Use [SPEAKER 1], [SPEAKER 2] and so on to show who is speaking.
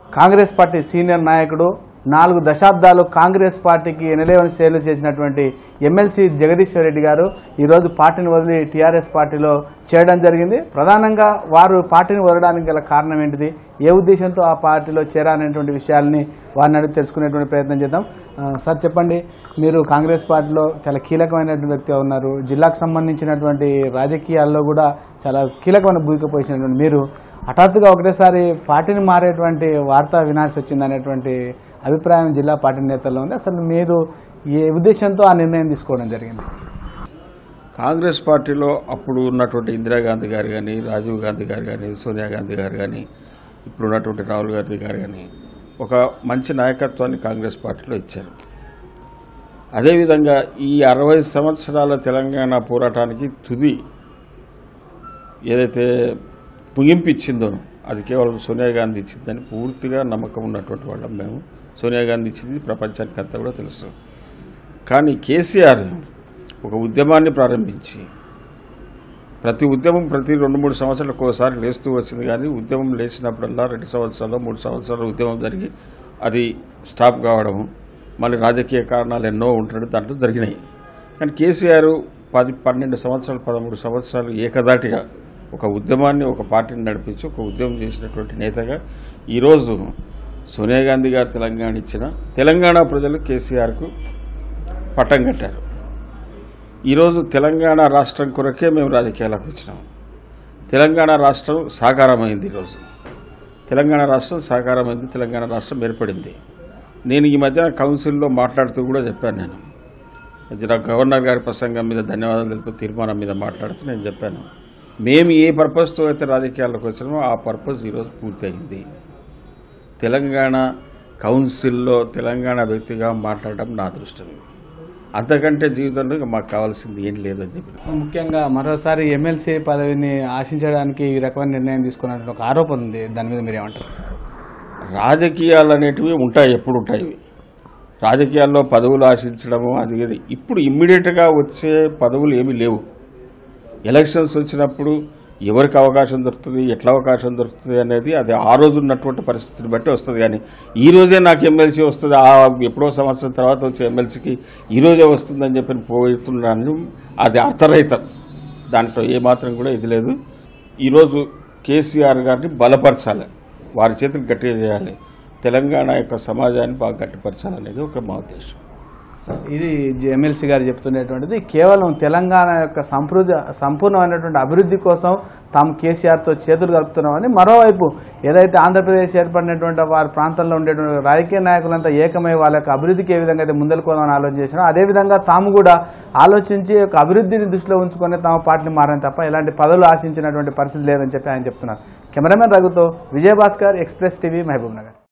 [SPEAKER 1] Congress party senior నాయకుడు నాలుగు దశాబ్దాలు కాంగ్రెస్ పార్టీకి ఎనలేవని సేవలు చేసినటువంటి ఎమ్మెల్సీ జగదీశ్వర్ రెడ్డి గారు ఈరోజు పార్టీని వదిలి టీఆర్ఎస్ పార్టీలో చేరడం జరిగింది ప్రధానంగా వారు పార్టీని వదలడానికి గల కారణం ఏంటిది ఏ ఉద్దేశంతో ఆ పార్టీలో చేరాలనేటువంటి విషయాల్ని వారిని అడిగి తెలుసుకునేటువంటి ప్రయత్నం చేద్దాం ఆ, సార్ చెప్పండి మీరు కాంగ్రెస్ పార్టీలో చాలా కీలకమైనటువంటి వ్యక్తిగా ఉన్నారు జిల్లాకు సంబంధించినటువంటి రాజకీయాల్లో కూడా చాలా కీలకమైన భూమిక పోషించినటువంటి మీరు హఠాత్తుగా ఒకటేసారి పార్టీని మారేటువంటి వార్త వినాల్సి వచ్చింది అనేటువంటి అభిప్రాయం జిల్లా పార్టీ నేతల్లో ఉంది అసలు మీరు ఏ ఉద్దేశంతో ఆ నిర్ణయం తీసుకోవడం జరిగింది
[SPEAKER 2] కాంగ్రెస్ పార్టీలో అప్పుడు ఉన్నటువంటి ఇందిరాగాంధీ గారు కానీ రాజీవ్ గాంధీ గారు కానీ సోనియా గాంధీ గారు కానీ ఇప్పుడు ఉన్నటువంటి రాహుల్ గాంధీ గారు కానీ ఒక మంచి నాయకత్వాన్ని కాంగ్రెస్ పార్టీలో ఇచ్చారు అదేవిధంగా ఈ అరవై సంవత్సరాల తెలంగాణ పోరాటానికి తుది ఏదైతే ముగింపు ఇచ్చిందో అది కేవలం సోనియా గాంధీ ఇచ్చిందని పూర్తిగా నమ్మకం ఉన్నటువంటి వాళ్ళం మేము సోనియా గాంధీ ఇచ్చింది ప్రపంచానికి అంతా కూడా తెలుసు కానీ కేసీఆర్ ఒక ఉద్యమాన్ని ప్రారంభించి ప్రతి ఉద్యమం ప్రతి రెండు మూడు సంవత్సరాలకు ఒకసారి లేస్తూ వచ్చింది కానీ ఉద్యమం లేచినప్పుడల్లా రెండు సంవత్సరాలు మూడు సంవత్సరాలు ఉద్యమం జరిగి అది స్టాప్ కావడం మళ్ళీ రాజకీయ కారణాలు ఎన్నో ఉంటాడు దాంట్లో జరిగినాయి కానీ కేసీఆర్ పది పన్నెండు సంవత్సరాలు పదమూడు సంవత్సరాలు ఏకదాటిగా ఒక ఉద్యమాన్ని ఒక పార్టీని నడిపించి ఒక ఉద్యమం చేసినటువంటి నేతగా ఈరోజు సోనియా గాంధీ గారు తెలంగాణ ఇచ్చిన తెలంగాణ ప్రజలు కేసీఆర్కు పట్టం కట్టారు ఈరోజు తెలంగాణ రాష్ట్రం కొరకే మేము రాజకీయాలకు వచ్చినాం తెలంగాణ రాష్ట్రం సాకారమైంది ఈరోజు తెలంగాణ రాష్ట్రం సాకారమైంది తెలంగాణ రాష్ట్రం ఏర్పడింది నేను ఈ మధ్యన కౌన్సిల్లో మాట్లాడుతూ కూడా చెప్పాను నేను జర గవర్నర్ గారి ప్రసంగం మీద ధన్యవాదాలు తెలుపు తీర్మానం మీద మాట్లాడుతూ నేను చెప్పాను మేము ఏ పర్పస్తో అయితే రాజకీయాలకు వచ్చినామో ఆ పర్పస్ ఈరోజు పూర్తయింది తెలంగాణ కౌన్సిల్లో తెలంగాణ వ్యక్తిగా మాట్లాడడం నా అదృష్టం అంతకంటే జీవితంలో ఇక మాకు కావాల్సింది ఏం లేదని చెప్పి
[SPEAKER 1] సో ముఖ్యంగా మరోసారి ఎమ్మెల్సీ పదవిని ఆశించడానికి ఈ రకమైన నిర్ణయం తీసుకున్నటువంటి ఒక ఆరోపణ ఉంది దాని మీద మీరు ఏమంటారు
[SPEAKER 2] రాజకీయాలు అనేటివి ఉంటాయి ఎప్పుడు ఉంటాయి ఇవి. రాజకీయాల్లో పదవులు ఆశించడము అది ఇది. ఇప్పుడు ఇమ్మీడియట్గా వచ్చే పదవులు ఏమీ లేవు ఎలక్షన్స్ వచ్చినప్పుడు ఎవరికి అవకాశం దొరుకుతుంది ఎట్లా అవకాశం దొరుకుతుంది అనేది అది ఆ రోజు ఉన్నటువంటి పరిస్థితిని బట్టి వస్తుంది కానీ ఈ రోజే నాకు ఎమ్మెల్సీ వస్తుంది ఆ ఎప్పుడో సంవత్సరం తర్వాత వచ్చే ఎమ్మెల్సీకి ఈ రోజే వస్తుందని చెప్పి పోతున్నాను అది అర్థరహితం దాంట్లో ఏమాత్రం కూడా ఇది లేదు ఈరోజు కేసీఆర్ గారిని బలపరచాలి వారి చేతులు గట్టిగా చేయాలి తెలంగాణ యొక్క సమాజాన్ని బాగా గట్టిపరచాలనేది ఒక మా ఉద్దేశం
[SPEAKER 1] ఇది ఎమ్మెల్సీ గారు చెప్తున్నటువంటిది కేవలం తెలంగాణ యొక్క సంపృద్ధి సంపూర్ణమైనటువంటి అభివృద్ధి కోసం తాము కేసీఆర్తో చేతులు కలుపుతున్నామని మరోవైపు ఏదైతే ఆంధ్రప్రదేశ్ ఏర్పడినటువంటి వారి ప్రాంతంలో ఉండేటువంటి రాజకీయ నాయకులంతా ఏకమై వాళ్ళ యొక్క అభివృద్ధికి ఏ విధంగా అయితే ముందలుకోదామని ఆలోచన చేసినా అదేవిధంగా తాము కూడా ఆలోచించి ఒక అభివృద్ధిని దృష్టిలో ఉంచుకొని తాము పార్టీని మారని తప్ప ఎలాంటి పదవులు ఆశించినటువంటి పరిస్థితి లేదని చెప్పి ఆయన చెప్తున్నారు కెమెరామెన్ రఘుతో విజయభాస్కర్ ఎక్స్ప్రెస్ టీవీ మహబూబ్ నగర్